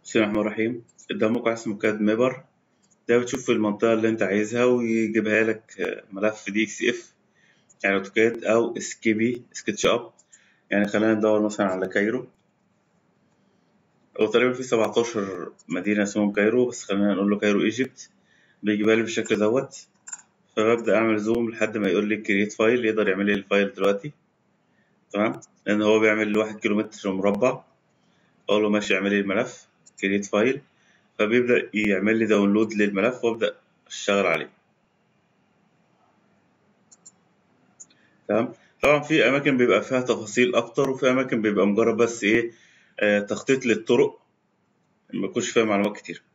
بسم الله الرحمن الرحيم قدامك واحد اسمه كاد ميبر ده بتشوف المنطقة اللي انت عايزها ويجيبها لك آه، ملف دي اكس اف يعني اوتوكاد او سكيبي سكتش اب يعني خلينا ندور مثلا على كايرو هو تقريبا في 17 مدينة اسمهم كايرو بس خلينا نقول له كايرو ايجيبت بيجيبها لي بالشكل دوت فببدأ أعمل زوم لحد ما يقول لي كريت فايل يقدر يعمل لي الفايل دلوقتي تمام لأن هو بيعمل واحد كيلومتر مربع أقول له ماشي اعمل لي الملف كريت فايل فبيبدأ يعمل لي داونلود للملف وأبدأ أشتغل عليه تمام طبعا في أماكن بيبقى فيها تفاصيل أكتر وفي أماكن بيبقى مجرد بس إيه آه تخطيط للطرق ما يكونش فيها معلومات كتير